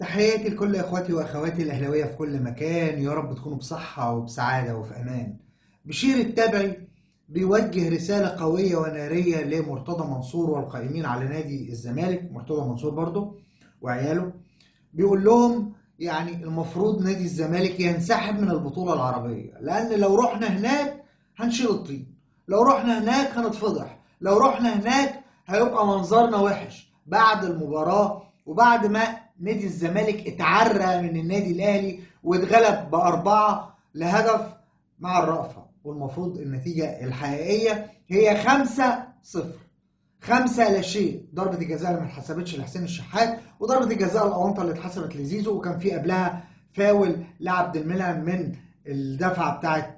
تحياتي لكل اخواتي واخواتي الاهلاويه في كل مكان يا رب تكونوا بصحه وبسعاده وفي امان بشير التبعي بيوجه رساله قويه وناريه لمرتضى منصور والقائمين على نادي الزمالك مرتضى منصور برضه وعياله بيقول لهم يعني المفروض نادي الزمالك ينسحب من البطوله العربيه لان لو رحنا هناك هنشيل الطين لو رحنا هناك هنتفضح لو رحنا هناك هيبقى منظرنا وحش بعد المباراه وبعد ما نادي الزمالك اتعرى من النادي الاهلي واتغلب باربعه لهدف مع الرأفة والمفروض النتيجه الحقيقيه هي خمسة صفر خمسة لا شيء ضربة الجزاء اللي ما اتحسبتش لحسين الشحات وضربة الجزاء الأونطة اللي اتحسبت لزيزو وكان في قبلها فاول لعبد المنعم من الدفعة بتاعت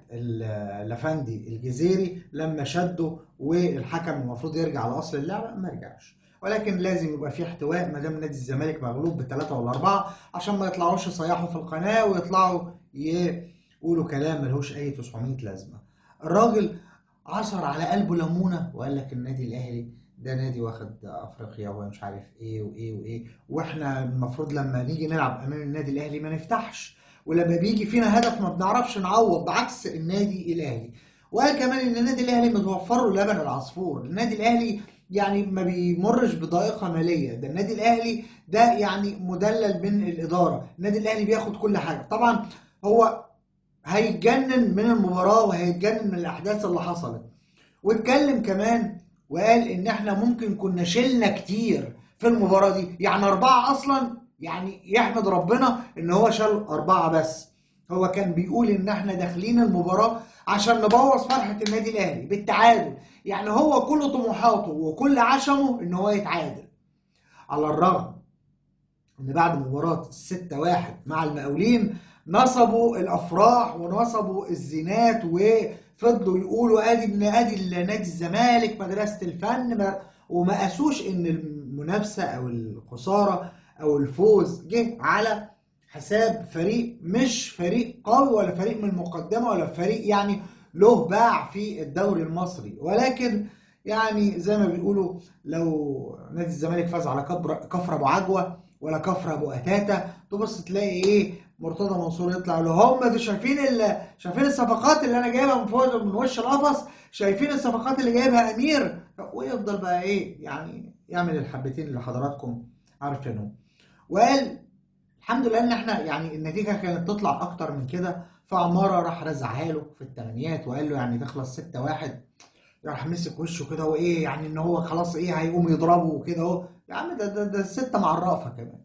لفندي الجزيري لما شده والحكم المفروض يرجع لأصل اللعبة ما رجعش ولكن لازم يبقى في احتواء ما دام نادي الزمالك مغلوب بالثلاثة ولا أربعة عشان ما يطلعوش يصيحوا في القناة ويطلعوا يقولوا كلام ملهوش أي 900 لازمة الراجل عصر على قلبه ليمونة وقال لك النادي الأهلي ده نادي واخد افريقيا ومش عارف ايه وايه وايه واحنا المفروض لما نيجي نلعب امام النادي الاهلي ما نفتحش ولما بيجي فينا هدف ما بنعرفش نعوض بعكس النادي الاهلي وقال كمان ان النادي الاهلي متوفر له لبن العصفور النادي الاهلي يعني ما بيمرش بضائقه ماليه ده النادي الاهلي ده يعني مدلل من الاداره النادي الاهلي بياخد كل حاجه طبعا هو هيتجنن من المباراه وهيتجنن من الاحداث اللي حصلت واتكلم كمان وقال ان احنا ممكن كنا شلنا كتير في المباراه دي يعني اربعه اصلا يعني يحمد ربنا ان هو شال اربعه بس هو كان بيقول ان احنا داخلين المباراه عشان نبوظ فرحه النادي الاهلي بالتعادل يعني هو كل طموحاته وكل عشمه ان هو يتعادل على الرغم ان بعد مباراه الستة واحد مع المقاولين نصبوا الافراح ونصبوا الزينات وفضلوا يقولوا ادي ابن ادي نادي الزمالك مدرسه الفن ما وما قاسوش ان المنافسه او الخساره او الفوز جه على حساب فريق مش فريق قوي ولا فريق من المقدمه ولا فريق يعني له باع في الدوري المصري ولكن يعني زي ما بيقولوا لو نادي الزمالك فاز على كبر كفر ابو عجوه ولا كفر ابو اتاتا تبص تلاقي ايه مرتضى منصور يطلع له هم دول شايفين شايفين الصفقات اللي انا جايبها من فوق من وش القفص شايفين الصفقات اللي جايبها امير ويفضل بقى ايه يعني يعمل الحبتين اللي حضراتكم عارفينهم وقال الحمد لله ان احنا يعني النتيجه كانت تطلع اكتر من كده فعماره راح رزعها له في الثمانيات وقال له يعني تخلص 6 1 راح مسك وشه كده وايه يعني ان هو خلاص ايه هيقوم يضربه وكده اهو يا عم ده ده, ده الستة مع الرأفة كمان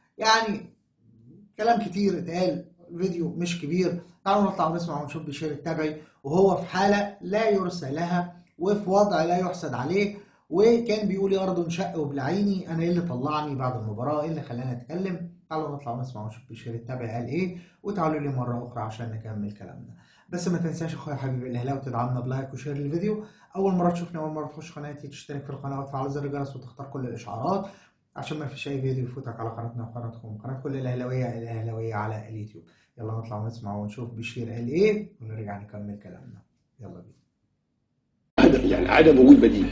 يعني كلام كتير اتقال الفيديو مش كبير تعالوا نطلع ونسمع ونشوف بشير التبعي وهو في حالة لا يرثى لها وفي وضع لا يحسد عليه وكان بيقول يا أرض انشق وبلعيني أنا إيه اللي طلعني بعد المباراة إيه اللي خلاني أتكلم تعالوا نطلع ونسمع ونشوف بشير التبعي قال إيه وتعالوا لي مرة أخرى عشان نكمل كلامنا بس ما تنساش اخويا حبيبي الاهلاوي تدعمنا بلايك وشير للفيديو اول مره تشوفني اول مره تخش قناتي تشترك في القناه وتفعل زر الجرس وتختار كل الاشعارات عشان ما فيش اي فيديو يفوتك على قناتنا وقناتكم قناه كل الاهلاويه الاهلاويه على اليوتيوب يلا نطلع ونسمع ونشوف بشير قال ايه ونرجع نكمل كلامنا يلا بينا يعني عدم وجود بديل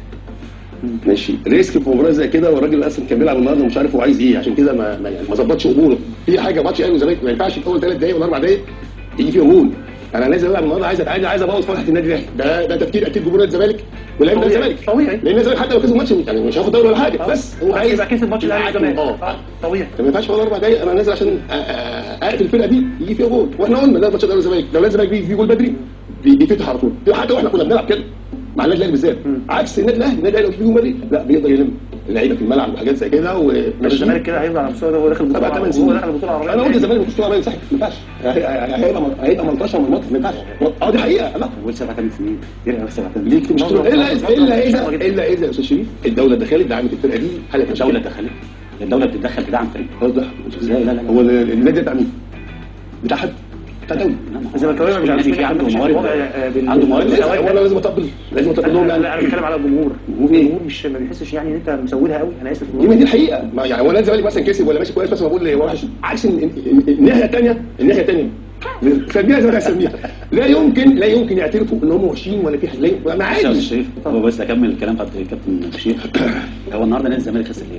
ماشي ريسك في مباراه زي كده والراجل اصلا كان بيلعب النهارده ومش عارف هو عايز ايه عشان كده ما ما, يعني ما ظبطش اموره في حاجه ماتش اهلي وزمالك ما ينفعش في اول ثلاث دقايق ولا اربع دقايق يجي فيهم جول انا لازم العب النهارده عايز اتعادل عايز ابوظ فرحه النادي الاهلي ده ده تفكير اكيد جمهور الزمالك ولاعيبه نادي الزمالك طبيعي لان الزمالك حتى لو كسب الماتش يعني مش هياخد دوري ولا حاجه بس هو عايز يبقى كسب ماتش الاهلي والزمالك اه طبيعي ما ينفعش في اربع دقايق انا نازل عشان اقتل الفرقه دي يجي فيها جول واحنا قلنا لا ماتش الاهلي والزمالك لو الزمالك بيجي فيه جول بدري بيفتح على طول حتى واحنا كنا بنلعب كده مع النادي الاهلي بالذات عكس النادي الاهلي النادي الاهلي لو فيه جول بدري لا بيقدر يلم اللعيبه في الملعب وحاجات زي كده وماشي الزمالك كده هيفضل على المستوى ده وهو داخل سبع البطوله ثمان سنين وهو داخل البطوله العربيه انا قلت الزمالك مش بطوله عربيه صح ما ينفعش هيبقى هيبقى ملطشه من الماتش ما ينفعش اه دي حقيقه لا بقول سبع ثمان سنين يرجع في سبع ثمان ليك مش الا الا اذا الا اذا يا استاذ شريف الدوله دخلت دعمت الفرقه دي حاله الدوله دخلت الدوله بتتدخل تدعم فريق واضح ازاي لا لا هو النادي ده بتاع مين؟ بتاع حد بتاع دوله الزملكاويه مش عارفين في عنده موارد عنده موارد هو انا لازم اطبل لازم اطبل لهم لا انا بتكلم على الجمهور الجمهور مش ما بيحسش يعني ان انت مسودها قوي انا اسف دي دي الحقيقه ما يعني هو نادي الزمالك مثلا كسب ولا ماشي كويس بس ما بقول هو وحش عكس الناحيه الثانيه الناحيه الثانيه سميها زي ما اسميها لا يمكن لا يمكن يعترفوا ان هم وحشين ولا في حاجه ما عادي شريف هو بس اكمل الكلام بتاع الكابتن بشير هو النهارده نادي الزمالك خسر ليه؟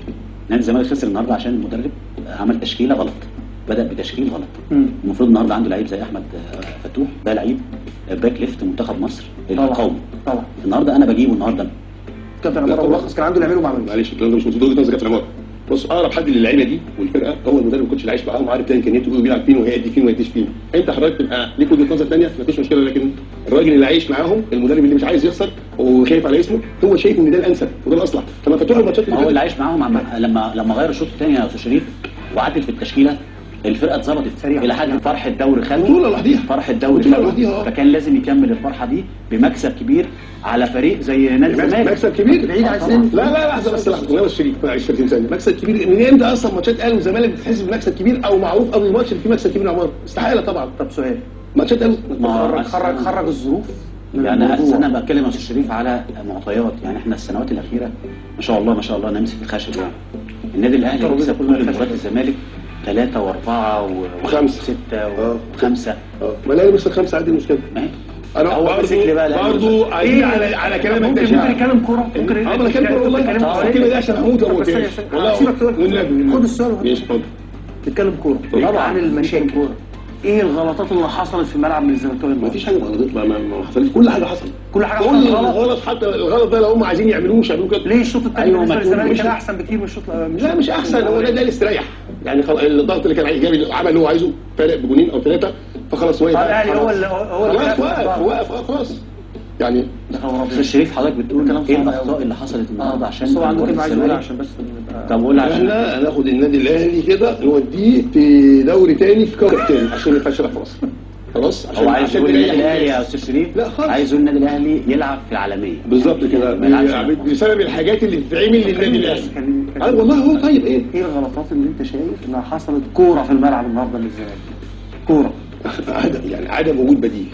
نادي الزمالك خسر النهارده عشان المدرب عمل تشكيله غلط بدا بتشكيل غلط مم. المفروض النهارده عنده لعيب زي احمد آه، فتوح ده لعيب باك ليفت منتخب مصر طبعا القومي طبعا النهارده انا بجيبه النهارده كابتن لا عمر طبعا. ملخص كان عنده اللي يعمله وما عملوش معلش الكلام ده مش مظبوط وجهه نظرك في العماره بص اقرب حد للعيبه دي والفرقه هو المدرب الكوتش اللي عايش معاهم عارف ده امكانياته ايه وبيلعب فين وهيأدي فين وما يأديش فين انت حضرتك تبقى ليك وجهه نظر ثانيه مفيش مشكله لكن الراجل اللي عايش معاهم المدرب اللي مش عايز يخسر وخايف على اسمه هو شايف ان ده الانسب وده الاصلح لما فتوح الماتشات ما هو اللي اللي عايش معاهم عم... لما لما غير الشوط الثاني يا استاذ شريف وعدل في التشكيله الفرقه اتظبطت سريع. الى حد فرح الدوري خده بطولة لوحديها. فرح الدوري بطولة خده لوحديها، اه. فكان لازم يكمل الفرحه دي بمكسب كبير على فريق زي نادي مكسب الزمالك مكسب كبير بعيد عن آه، السن. لا لا لحظه بس لحظه انا الشريف معلش 30 ثانيه مكسب كبير من امتى اصلا ماتشات الاهلي والزمالك بتتحسب بمكسب كبير او معروف قبل الماتش ان في مكسب كبير يا عمار استحاله طبعا طب سؤال ماتشات الاهلي ما هو خرج أصل خرج أنا- خرج الظروف من يعني أصل الموضوع. انا بتكلم يا استاذ شريف على معطيات يعني احنا السنوات الاخيره ما شاء الله ما شاء الله نمسك الخشب يعني النادي الاهلي الترابيزة بيكسب كلها كل خشب. مباريات الزمالك ثلاثة وأربعة و- وخمسة. وستة آه. وخمسة اه ما الاهلي بس خمسه عادي المشكله ما هي انا هو ماسك لي بقى الأهلي برضه عايزين على على كلامك ده ممكن شعر. ممكن يتكلم كوره ممكن اه ما انا كلام والله تتكلم آه، الكلمه دي عشان هموت لو بس قلتهاش عشان- والله سيبك تقول. والنبي خد السؤال وهات. ماشي اتفضل تتكلم كوره طبعا. عن المشاكل ايه الغلطات اللي حصلت في الملعب من الزمالكاويه ما فيش حاجه غلط ما, ما, ما حصلش كل حاجه حصلت كل حاجه كل حصلت غلط الغلط حتى الغلط ده لو هم عايزين يعملوه مش هيعملوه كده ليه الشوط الثاني أيوة، بالنسبه ما تقول للزمالك مش- كان احسن بكتير من الشوط لا مش احسن هو ده استريح يعني خلاص الضغط اللي كان عايز جاب عمل اللي هو عايزه فارق بجونين او ثلاثه فخلاص وقف اه الاهلي هو اللي هو اللي خلاص وقف وقف آه، خلاص يعني استاذ شريف حضرتك بتقول كلام ايه صعب الاخطاء أوي. اللي حصلت النهارده عشان بس هو عنده مباراة كلمه عايز يقولها الزمالك؟ عشان بس نبقى طب قول عشان احنا هناخد النادي الاهلي كده نوديه في دوري تاني في كوكب تاني عشان ما ينفعش يلعب في مصر خلاص عشان هو عايز عشان يقول تريح النادي الاهلي يا الناس. استاذ شريف لا خالص. عايز يقول النادي الاهلي يلعب في العالميه بالظبط كده ما يلعبش بي- بسبب الحاجات اللي بتتعمل للنادي الاهلي كلمني- كلمني. أه والله هو طيب ايه ايه الغلطات اللي انت شايف انها حصلت كوره في الملعب النهارده للزمالك كوره عدم يعني عدم وجود بديل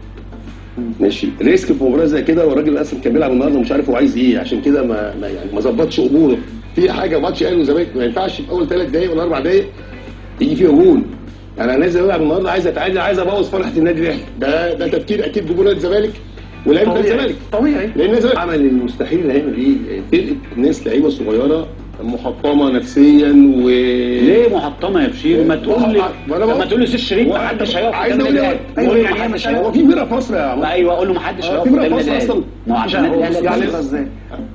ماشي ريسك في مباراه زي كده والراجل اصلا كان بيلعب النهارده مش عارف هو عايز ايه عشان كده ما, ما يعني ما ظبطش اموره في حاجه ماتش اهلي والزمالك ما ينفعش في اول ثلاث دقائق ولا اربع دقائق يجي فيها جول يعني انا نازل العب النهارده عايز اتعادل عايز ابوظ فرحه النادي الاهلي ده ده تفكير اكيد جمهور نادي الزمالك ولاعيبه نادي الزمالك طبيعي لان النادي الزمالك عمل المستحيل الايام دي فرقه ناس لعيبه صغيره محطمه نفسيا و ليه محطمه يا بشير ما تقول لي ما أنا بقول- ما تقول لي استاذ شريف ما حدش هيقف عايز قدام اقول النادي ايه الاهلي ايوه قول لي يعني ما حدش هو هيقف في فرقه في مصر يا عمر ايوه قول له ما حدش آه، هيقف في فرقة قدام في النادي مصر الاهلي أصلاً. ما هو عشان النادي الاهلي يعني- بيصغر. ازاي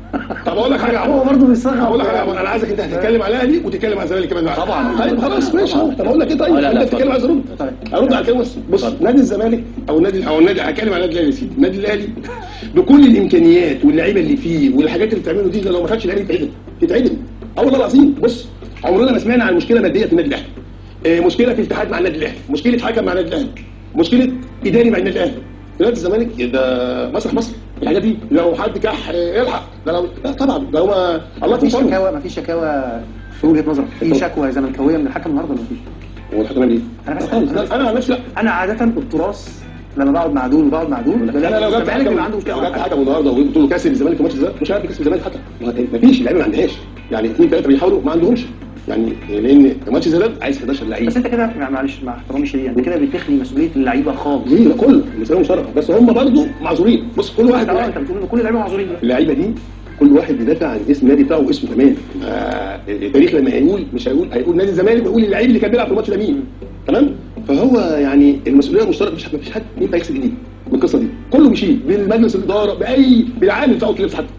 طب اقول لك حاجه يا عمر هو برضه بيصغر اقول لك حاجه يا عمر انا عايزك انت هتتكلم على الاهلي وتتكلم على الزمالك كمان معاك. طبعاً. طيب خلاص ماشي طبعاً. طب اقول لك ايه طيب آه، لا، لا، انت بتتكلم عايز ارد طيب. ارد على الكلام بس بص اتفضل. نادي الزمالك او النادي او النادي هتكلم على النادي الاهلي يا سيدي النادي الاهلي بكل الامكانيات واللعيبه اللي فيه والحاجات اللي بتعمله دي ده لو ما خدش الاهلي يتعدم يتعدم اه والله العظيم بص عمرنا ما سمعنا عن مشكله ماديه في النادي الاهلي آه، مشكله في الاتحاد مع النادي الاهلي مشكله حكم مع النادي الاهلي مشكله اداري مع النادي الاهلي نادي الزمالك ده مسرح مصر الحاجات دي لو حد كح آه، الحق ده لو لا طبعا ده هو الله مفيش يكون شكاوى مفيش شكاوى في وجهه نظرك في شكوى زملكاويه من الحكم النهارده ولا مفيش؟ هو الحكم ليه؟ أنا بس- خالص لا، انا عن نفسي لا انا عاده التراث لما بقعد مع دول وبقعد مع دول انا لو جبت الزمالك حكم بيبقى عنده مشكله لو مع جبت الحكم. حكم النهارده وقلت له كاسب الزمالك الماتش ده مش عارف يكسب الزمالك حتى ما فيش اللعيبه ما عندهاش يعني اثنين ثلاثه بيحاولوا ما عندهمش يعني لان الماتش زي ده عايز 11 لعيب بس انت كده مع- معلش مع احترامي شديد انت كده بتخلي مسؤوليه اللعيبه خالص ليه ده كله مسؤوليه مشتركه بس هم برضه معذورين بص كل واحد انت اه انت بتقول ان كل اللعيبه معذورين اللعيبه دي كل واحد بيدافع عن اسم النادي بتاعه واسمه كمان ما التاريخ لما هيقول مش هيقول هيقول نادي الزمالك ويقول اللعيب اللي كان بيلعب في الماتش ده مين تمام فهو يعني المسؤوليه مشتركه مش مفيش حد ينفع يكسب ايديه من القصه دي كله بيشيل بالمجلس الاداره باي بالعامل بتاعه اللبس حتى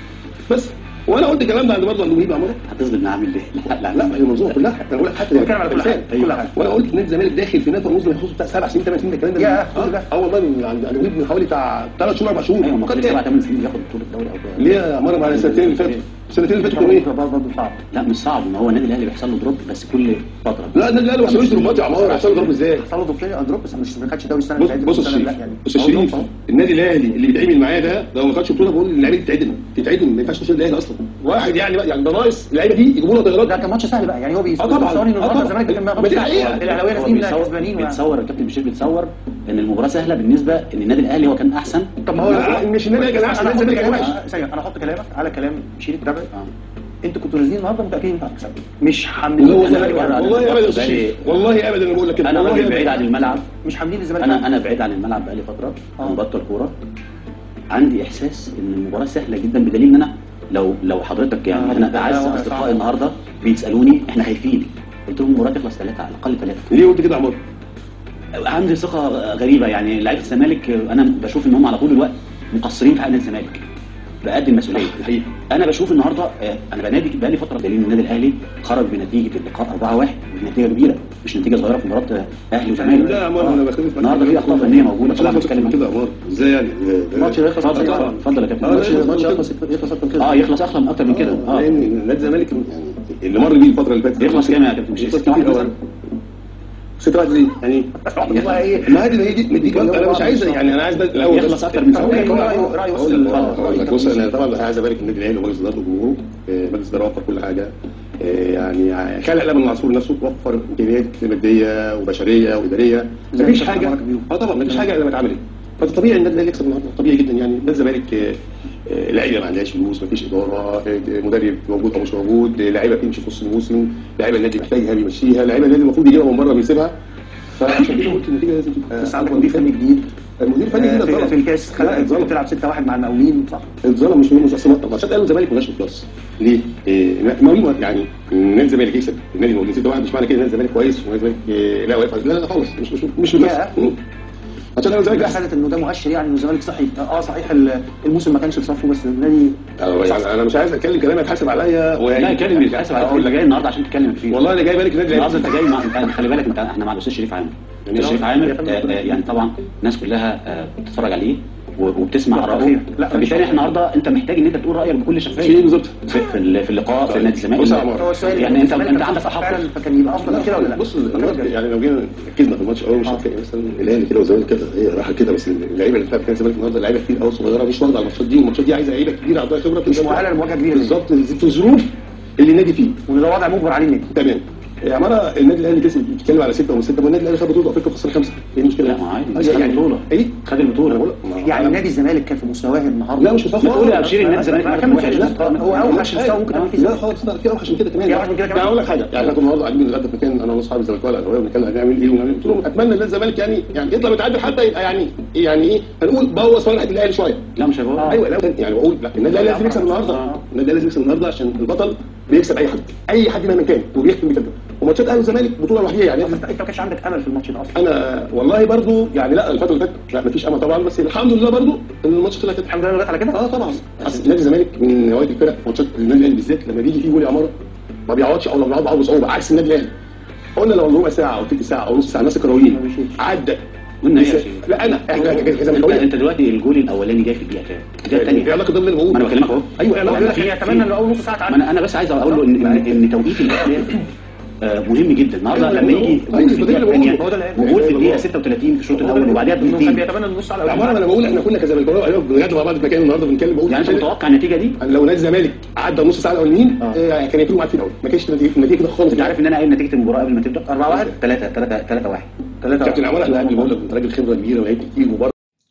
بس وانا قلت الكلام ده عند برضه عند مهيب عمر هتظلم عامل ليه؟ لا لا لا ما هي المنظومه كلها انا بقول لك حتى بتكلم على كل حاجة، كل أيوة. حاجة. وانا قلت نادي الزمالك داخل في نفق الموسم يخص بتاع سبع سنين ثمان سنين ده الكلام ده يا من- كل ده. اه والله من عند عند مهيب من حوالي بتاع ثلاث شهور اربع شهور ايوه ما فكر كل سبع كده. ثمان سنين بياخد بطوله الدوري او ليه يا عمر بعد السنتين اللي فاتوا السنتين اللي فاتوا كانوا ايه؟ برضه صعب لا مش صعب ما هو النادي الاهلي بيحصل له دروب بس كل فتره لا النادي الاهلي ما حصلوش دروبات يا عمر هيحصل ضرب ازاي؟ حصل له دروب دروب بس مش ما خدش دوري السنه بص اللي فاتت بص والسنة الشريف اللي- يعني بص هو الشريف دروب أهو. النادي الاهلي اللي بيتعامل معاه ده لو ما خدش بطوله بقول اللعيبه دي تتعدم تتعدم ما ينفعش تشيل الاهلي اصلا واحد يعني بقى يعني ده ناقص اللعيبه دي يجيبوا له ده طيارات كان ماتش سهل بقى يعني هو اه بيصوري طبعا ان اه النهارده طبعا الزمالك كان ما دي حقيقه الاهلاويه هو نازلين بيتصور- كسبانين و- بيتصور الكابتن بشير بيتصور ان المباراه سهله بالنسبه ان النادي الاهلي هو كان احسن طب ما هو لا، مش النادي كان احسن انا النادي هحط كان كلامك وحش ثانيه انا هحط كلامك على كلام بشير التبعي آه. انتوا كنتوا نازلين النهارده متاكدين انتوا هتكسبوا مش لا حاملين والله الزمالك أنا- ورا. والله ابدا يا أستاذ بالي- شريف. والله ابدا انا بقول لك كده انا والله راجل أبداً. بعيد عن الملعب مش حاملين الزمالك انا ورا. انا بعيد عن الملعب بقالي فتره آه. مبطل كوره عندي احساس ان المباراه سهله جدا بدليل ان انا لو لو حضرتك يعني آه، انا ده- اعز ده اصدقائي صعب. النهارده بيسالوني احنا خايفين قلت لهم المباراه تخلص ثلاثه على الاقل ثلاثه ليه قلت كده يا عمار؟ عندي ثقه غريبه يعني لعيبه الزمالك انا بشوف ان هم على طول الوقت مقصرين في حق نادي الزمالك بقد المسؤوليه الحقيقه انا بشوف النهارده آه، انا بنادي بقالي فتره دليل ان النادي الاهلي خرج بنتيجه اللقاء 4-1 ودي نتيجه كبيره مش نتيجه صغيره في مباراه آه، اهلي وزمالك لا يا عمار انا بختلف معاك. النهارده في اخطاء فنيه موجوده الماتش طبعا الاخر بنتكلم كده يا عمار ازاي يعني؟ الماتش ده يخلص اتفضل طبعاً. اتفضل يا كابتن آه، الماتش لا، الماتش لا، يخلص يخلص اكتر من كده اه يخلص اصلا اكتر من كده اه لان نادي الزمالك يعني اللي مر بيه الفتره اللي فاتت يخلص كام يا كابتن؟ مش يخلص ستة واحد كتير مثلا؟ أوي. ستة واحد ليه؟ يعني والله ايه ما هي دي مديك انا مش عايز يعني انا عايز بس الاول يخلص أكتر من سنة. رأيه- رأيه وصل أقول لك- للفرق. أقول لك بص انا طبعا عايز ابارك النادي الاهلي ومجلس ادارته وجمهوره آه، مجلس الاداره وفر كل حاجه آه، يعني خلق لبن العصفور نفسه وفر امكانيات ماديه وبشريه واداريه زي مفيش ما حاجه أمرك بيهم. اه طبعا مفيش حاجه الا ما اتعملت فطبيعي النادي الاهلي يكسب النهارده طبيعي جدا يعني نادي الزمالك آه، آه، لعيبه ما عندهاش فلوس مفيش اداره آه، مدرب موجود او مش موجود آه، لعيبه بتمشي في نص الموسم لعيبه النادي محتاجها بيمشيها لعيبه النادي المفروض يجيبها من بره بيسيبها فعشان كده قلت النتيجه لازم تبقى بس عندك مدير فني جديد المدير الفني آه، كده في, اتظلم في الكاس لا، خلق اتظلم تلعب 6 1 مع المقاولين صح اتظلم مش مش اصلا ماتشات الاهلي والزمالك ما جاش بلس ليه؟ إيه ما يعني نادي الزمالك يكسب النادي الموجود 6 1 مش معنى كده نادي الزمالك كويس ونادي الزمالك إيه لا واقف لا لا خالص مش مش مش مش بس يا. ماتشات الاهلي والزمالك لا احسن خدت انه ده مؤشر يعني انه الزمالك صحي اه صحيح ال- الموسم ما كانش في صفه بس النادي أنا- يعني انا مش عايز اتكلم كلام يتحاسب عليا و- لا اتكلم يتحاسب على أقول اللي لك جاي النهارده عشان تتكلم فيه والله انا جاي بالك النادي النهارده الاهلي انت جاي مع انت خلي بالك انت احنا مع الاستاذ شريف عامر يعني الاستاذ شريف هو- عامر آه، آه، يعني طبعا الناس كلها آه، بتتفرج عليه و- وبتسمع لا، رايه خير. لا، فبالتالي احنا النهارده انت محتاج ان انت تقول رايك بكل في شفافيه بالظبط في, في, ال- في اللقاء في نادي الزمالك بص يا عمر. هو السؤال يعني انت الزمالك انت كان عندك صح تحفظ فعلا فكان يبقى افضل من كده ولا لا؟ بص النهارده يعني لو جينا ركزنا في الماتش قوي مش هتلاقي مثلا الاهلي كده والزمالك كده هي راحه كده بس اللعيبه اللي بتلعب كده الزمالك النهارده لعيبه كتير قوي صغيره مش واخده على الماتشات دي والماتشات دي عايزه لعيبه كبيره عندها خبره مش مؤهله لمواجهه كبيره بالظبط في الظروف اللي النادي فيه وده وضع مجبر عليه النادي تمام يا عماره النادي الاهلي كسب بتتكلم على سته ومن سته والنادي الاهلي خد بطوله افريقيا خسر خمسه ايه المشكله؟ لا، ما عادي. آه، خد يعني البطولة. ايه؟ خد البطولة. أنا بقول لك، ما- يعني أنا- نادي الزمالك كان في مستواه النهارده لا مش مستوى بتقول يا بشير النادي الزمالك ما كان كملش وحش. لا، هو اوحش مستوى ممكن تكون فيه لا خالص لا في اوحش من كده كمان في أوحش من كده كمان؟ يعني اقول لك حاجه يعني احنا كنا النهارده قاعدين نتغدى في مكان انا واصحابي الزمالكاويه الاهلاويه بنتكلم هنعمل ايه ونعمل إيه. قلت لهم اتمنى ان الزمالك يعني يعني يطلع متعادل حتى يبقى يعني يعني ايه هنقول بوظ فرحه الاهلي شويه لا مش هيبقى ايوه لا يعني بقول لا النادي الاهلي لازم يكسب النهارده النادي الاهلي لازم يكسب النهارده عشان البطل بيكسب اي حد اي حد مهما كان وبيختم بكده وماتشات الاهلي والزمالك بطوله لوحدها يعني انت انت ما كانش عندك امل في الماتش ده اصلا انا والله برضو يعني لا الفتره اللي فاتت لا مفيش امل طبعا بس الحمد لله برضو ان الماتش طلع كده الحمد لله لغايه على كده اه طبعا اصل نادي الزمالك من نوادي الفرق ماتشات النادي الاهلي بالذات لما بيجي فيه جول يا عماره ما بيعوضش او لو بيعوض بيعوض بصعوبه عكس النادي الاهلي قلنا لو ربع ساعه او تلت ساعه او نص ساعه الناس ما الكرويين مشيش. عدى قلنا ايه يا بس- شيخ؟ لا انا احنا انت, كزملكاويه انت دلوقتي الجول الاولاني جاي في الدقيقه كام؟ الدقيقه ايه الثانيه علاقه ده باللي بقوله ما انا بكلمك اهو ايوه ايه هو علاقه بيقول لك اتمنى ان اول نص ساعه ما تعدي انا انا بس عايز اقول له ان ان, إن توقيت الاهداف آه، مهم جدا النهارده أيوة، لما أيوة، يجي أيوة، جول في ده اللي الدقيقه بقوله. هو ده اللي الثانيه قاله. وجول في أيوة، الدقيقه والله. 36 في الشوط الاول إنه وبعدها كان بدقيقتين بيتمنى النص على يا عماره انا بقول احنا كنا كزملكاويه ايوه بجد مع بعض في مكان النهارده بنتكلم بقول يعني انت عشان- متوقع النتيجه دي؟ لو نادي الزمالك عدى نص ساعه الاولانيين آه. آه، كان يكونوا معاك في الاول ما كانش النتيجه النتيجة كده خالص انت عارف ان انا قايل نتيجه المباراه قبل ما تبدا 4-1 3 3 3 1 كابتن عمار احنا قبل بقول لك انت راجل خبره كبيره ولعبت كتير وبره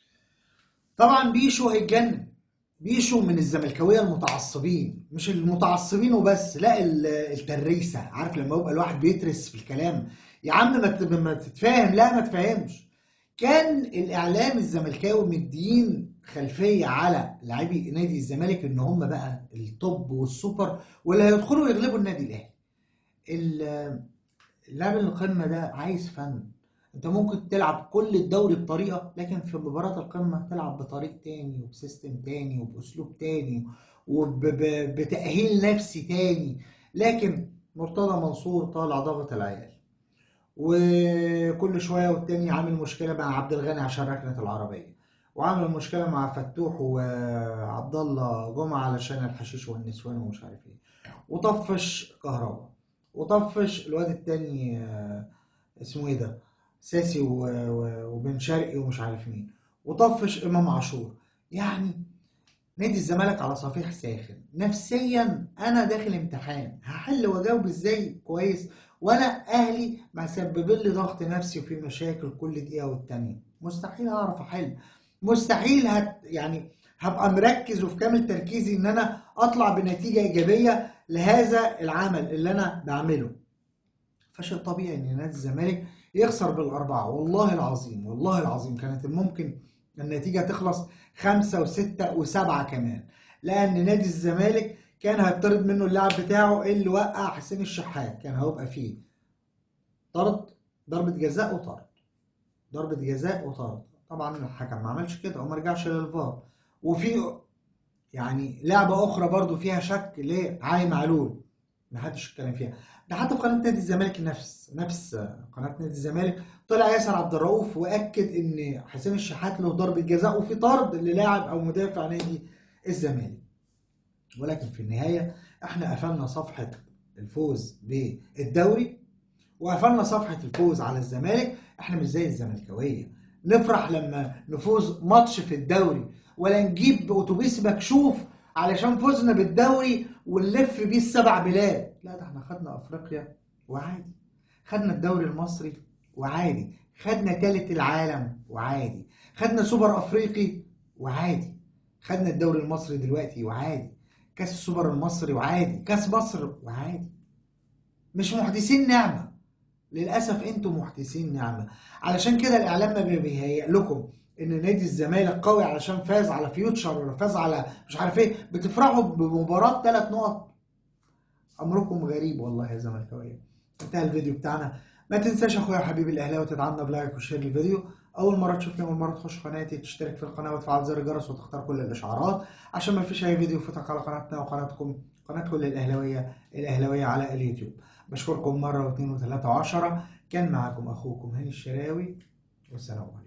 طبعا بيشو هيتجنن بيشو من الزملكاويه المتعصبين مش المتعصبين وبس لا ال- التريسه عارف لما يبقى الواحد بيترس في الكلام يا عم ما ت- ما تتفاهم لا ما تفهمش كان الاعلام الزملكاوي مدين خلفيه على لاعبي نادي الزمالك ان هم بقى التوب والسوبر واللي هيدخلوا يغلبوا النادي الاهلي ال- اللعب القمه ده عايز فن انت ممكن تلعب كل الدوري بطريقه لكن في مباراه القمه تلعب بطريق تاني وبسيستم تاني وباسلوب تاني وبتاهيل نفسي تاني لكن مرتضى منصور طالع ضغط العيال وكل شويه والتاني عامل مشكله مع عبد الغني عشان ركنه العربيه وعامل مشكله مع فتوح وعبد الله جمعه علشان الحشيش والنسوان ومش عارف ايه وطفش كهربا وطفش الواد التاني آه، اسمه ايه ده ساسي و- و- وبن شرقي ومش عارف مين وطفش امام عاشور يعني نادي الزمالك على صفيح ساخن نفسيا انا داخل امتحان هحل واجاوب ازاي كويس وانا اهلي مسببين لي ضغط نفسي وفي مشاكل كل دقيقه والتانيه مستحيل اعرف احل مستحيل هت يعني هبقى مركز وفي كامل تركيزي ان انا اطلع بنتيجه ايجابيه لهذا العمل اللي انا بعمله فشيء طبيعي ان نادي الزمالك يخسر بالاربعه والله العظيم والله العظيم كانت ممكن النتيجه تخلص خمسه وسته وسبعه كمان لان نادي الزمالك كان هيطرد منه اللاعب بتاعه اللي وقع حسين الشحات كان هيبقى فيه طرد ضربة جزاء وطرد ضربة جزاء وطرد طبعا الحكم ما عملش كده وما رجعش للفار وفي يعني لعبة أخرى برضو فيها شك لعلي معلول ما حدش اتكلم فيها ده حتى في قناة نادي الزمالك نفس نفس قناة نادي الزمالك طلع ياسر عبد الرؤوف وأكد إن حسين الشحات له ضربة جزاء وفي طرد للاعب أو مدافع نادي الزمالك ولكن في النهاية احنا قفلنا صفحة الفوز بالدوري وقفلنا صفحة الفوز على الزمالك احنا مش زي الزملكاوية نفرح لما نفوز ماتش في الدوري ولا نجيب اتوبيس مكشوف علشان فزنا بالدوري ونلف بيه السبع بلاد لا ده احنا خدنا افريقيا وعادي خدنا الدوري المصري وعادي خدنا تالت العالم وعادي خدنا سوبر افريقي وعادي خدنا الدوري المصري دلوقتي وعادي كاس السوبر المصري وعادي كاس مصر وعادي مش محدثين نعمه للاسف انتم محدثين نعمه علشان كده الاعلام ما بيهيئ لكم ان نادي الزمالك قوي علشان فاز على فيوتشر ولا فاز على مش عارف ايه بتفرحوا بمباراه ثلاث نقط امركم غريب والله يا زملكاويه انتهى الفيديو بتاعنا ما تنساش اخويا حبيبي الاهلاوي تدعمنا بلايك وشير الفيديو اول مره تشوفني اول مره تخش قناتي تشترك في القناه وتفعل زر الجرس وتختار كل الاشعارات عشان ما فيش اي فيديو يفوتك على قناتنا وقناتكم قناه كل الاهلاويه الاهلاويه على اليوتيوب بشكركم مره واثنين وثلاثه وعشره كان معكم اخوكم هاني الشراوي والسلام عليكم